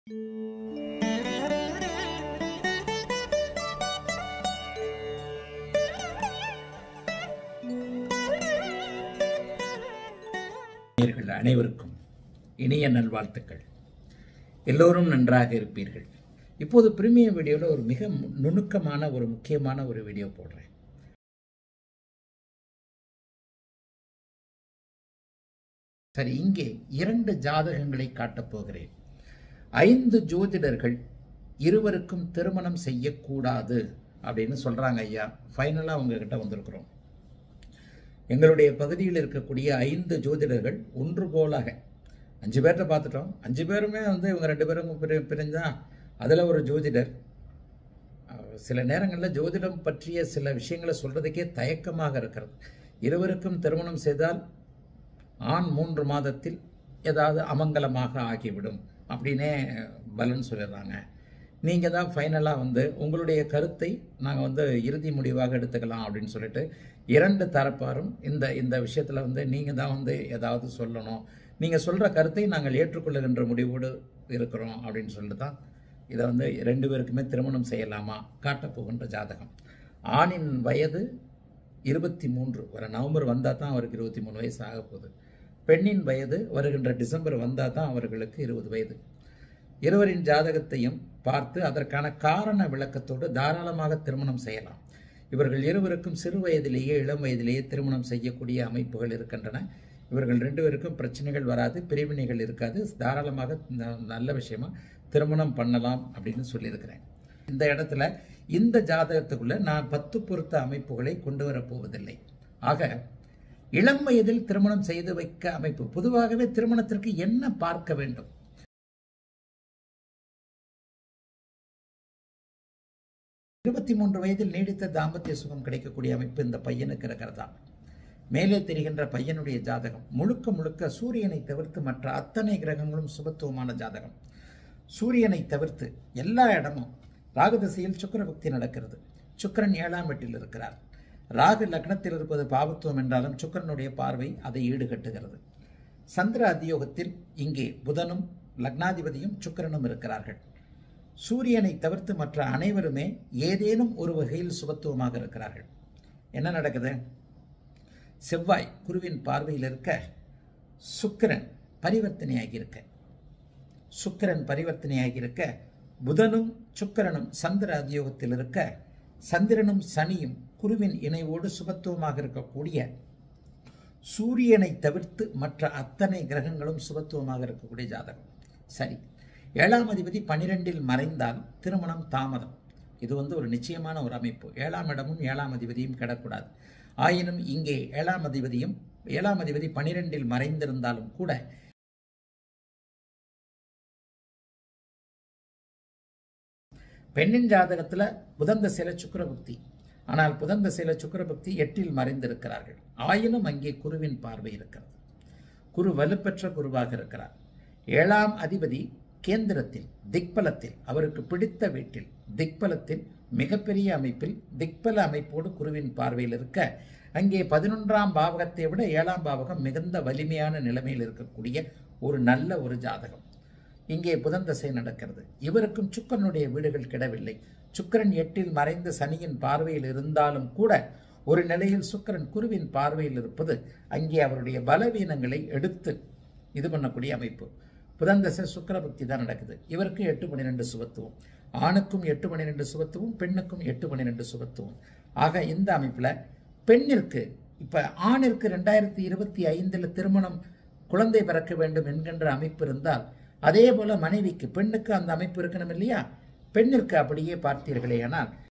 நேயர்கள் அனைவருக்கும் இனிய நல்வாழ்த்துக்கள் எல்லோரும் நன்றாக இருப்பீர்கள் இப்போது பிரீமியம் வீடியோவில் ஒரு மிக மு- நுணுக்கமான ஒரு முக்கியமான ஒரு வீடியோ போடுறேன் சரி இங்கே இரண்டு ஜாதகங்களை காட்டப் போகிறேன் ஐந்து ஜோதிடர்கள் இருவருக்கும் திருமணம் செய்யக்கூடாது அப்படின்னு சொல்றாங்க ஐயா ஃபைனலாக உங்ககிட்ட வந்திருக்கிறோம் எங்களுடைய பகுதியில் இருக்கக்கூடிய ஐந்து ஜோதிடர்கள் ஒன்று போலாக அஞ்சு பேர்த்த பார்த்துட்டோம் அஞ்சு பேருமே வந்து இவங்க ரெண்டு பேரும் பிரி- பிரிஞ்சா அதில் ஒரு ஜோதிடர் அஹ், சில நேரங்களில் ஜோதிடம் பற்றிய சில விஷயங்களை சொல்றதுக்கே தயக்கமாக இருக்கிறது இருவருக்கும் திருமணம் செய்தால் ஆண் மூன்று மாதத்தில் ஏதாவது அமங்கலமாக ஆகிவிடும் அப்படின்னே பலன் சொல்லிடுறாங்க நீங்கள் தான் ஃபைனலாக வந்து உங்களுடைய கருத்தை நாங்கள் வந்து இறுதி முடிவாக எடுத்துக்கலாம் அப்படின்னு சொல்லிட்டு இரண்டு தரப்பாரும் இந்த இந்த விஷயத்தில் வந்து நீங்கள் தான் வந்து ஏதாவது சொல்லணும் நீங்கள் சொல்கிற கருத்தை நாங்கள் ஏற்றுக்கொள்ளுகின்ற முடிவோடு இருக்கிறோம் அப்படின்னு சொல்லிட்டு தான் இதை வந்து ரெண்டு பேருக்குமே திருமணம் செய்யலாமா காட்டப் போகின்ற ஜாதகம் ஆணின் வயது இருபத்தி மூன்று வர நவம்பர் வந்தால் தான் அவருக்கு இருபத்தி மூணு வயசு ஆக போகுது பெண்ணின் வயது வருகின்ற டிசம்பர் வந்தால் தான் அவர்களுக்கு இருபது வயது இருவரின் ஜாதகத்தையும் பார்த்து அதற்கான காரண விளக்கத்தோடு தாராளமாக திருமணம் செய்யலாம் இவர்கள் இருவருக்கும் சிறு வயதிலேயே இளம் வயதிலேயே திருமணம் செய்யக்கூடிய அமைப்புகள் இருக்கின்றன இவர்கள் ரெண்டு பேருக்கும் பிரச்சனைகள் வராது பிரிவினைகள் இருக்காது தாராளமாக ந- நல்ல விஷயமா திருமணம் பண்ணலாம் அப்படின்னு சொல்லியிருக்கிறேன் இந்த இடத்துல இந்த ஜாதகத்துக்குள்ள நான் பத்து பொருத்த அமைப்புகளை கொண்டு வரப் போவதில்லை ஆக இளம் வயதில் திருமணம் செய்து வைக்க அமைப்பு பொதுவாகவே திருமணத்திற்கு என்ன பார்க்க வேண்டும் இருபத்தி மூன்று வயதில் நீடித்த தாம்பத்திய சுகம் கிடைக்கக்கூடிய அமைப்பு இந்த பையனுக்கு இருக்கிறதா மேலே தெரிகின்ற பையனுடைய ஜாதகம் முழுக்க முழுக்க சூரியனை தவிர்த்து மற்ற அத்தனை கிரகங்களும் சுபத்துவமான ஜாதகம் சூரியனை தவிர்த்து எல்லா இடமும் ராகு திசையில் சுக்கிரபக்தி நடக்கிறது சுக்கிரன் ஏழாம் வீட்டில் இருக்கிறார் ராகு லக்னத்தில் இருப்பது பாவத்துவம் என்றாலும் சுக்கிரனுடைய பார்வை அதை ஈடுகட்டுகிறது சந்திர அதியோகத்தில் இங்கே புதனும் லக்னாதிபதியும் சுக்கிரனும் இருக்கிறார்கள் சூரியனை தவிர்த்து மற்ற அனைவருமே ஏதேனும் ஒரு வகையில் சுபத்துவமாக இருக்கிறார்கள் என்ன நடக்குது செவ்வாய் குருவின் பார்வையில் இருக்க சுக்கிரன் பரிவர்த்தனையாகி இருக்க சுக்கிரன் பரிவர்த்தனையாகி இருக்க புதனும் சுக்கிரனும் சந்திர அதியோகத்தில் இருக்க சந்திரனும் சனியும் குருவின் இணைவோடு சுபத்துவமாக இருக்கக்கூடிய சூரியனை தவிர்த்து மற்ற அத்தனை கிரகங்களும் சுபத்துவமாக இருக்கக்கூடிய ஜாதகம் சரி ஏழாம் அதிபதி பனிரெண்டில் மறைந்தால் திருமணம் தாமதம் இது வந்து ஒரு நிச்சயமான ஒரு அமைப்பு ஏழாம் இடமும் ஏழாம் அதிபதியும் கிடக்கூடாது ஆயினும் இங்கே ஏழாம் அதிபதியும் ஏழாம் அதிபதி பனிரெண்டில் மறைந்திருந்தாலும் கூட பெண்ணின் ஜாதகத்துல புதன் திசையில சுக்கிரபக்தி ஆனால் புதன் திசையில சுக்கிரபக்தி எட்டில் மறைந்திருக்கிறார்கள் ஆயினும் அங்கே குருவின் பார்வை இருக்கிறது குரு வலுப்பெற்ற குருவாக இருக்கிறார் ஏழாம் அதிபதி கேந்திரத்தில் திக்பலத்தில் அவருக்கு பிடித்த வீட்டில் திக்பலத்தில் மிகப்பெரிய அமைப்பில் திக்பல அமைப்போடு குருவின் பார்வையில் இருக்க அங்கே பதினொன்றாம் பாவகத்தை விட ஏழாம் பாவகம் மிகுந்த வலிமையான நிலைமையில் இருக்கக்கூடிய ஒரு நல்ல ஒரு ஜாதகம் இங்கே புதன் தசை நடக்கிறது இவருக்கும் சுக்கரனுடைய வீடுகள் கிடவில்லை சுக்கிரன் எட்டில் மறைந்து சனியின் பார்வையில் இருந்தாலும் கூட ஒரு நிலையில் சுக்கிரன் குருவின் பார்வையில் இருப்பது அங்கே அவருடைய பலவீனங்களை எடுத்து இது பண்ணக்கூடிய அமைப்பு புதன் தசை சுக்கிரபக்தி தான் நடக்குது இவருக்கு எட்டு பன்னிரெண்டு சுபத்துவம் ஆணுக்கும் எட்டு பன்னிரெண்டு சுபத்துவம் பெண்ணுக்கும் எட்டு பன்னிரெண்டு சுபத்துவம் ஆக இந்த அமைப்புல பெண்ணிற்கு இப்ப ஆணிற்கு ரெண்டாயிரத்தி இருபத்தி ஐந்துல திருமணம் குழந்தை பிறக்க வேண்டும் என்கின்ற அமைப்பு இருந்தால் அதே போல மனைவிக்கு பெண்ணுக்கு அந்த அமைப்பு இருக்கணும் இல்லையா பெண்ணிற்கு அப்படியே பார்த்தீர்களே ஆனால்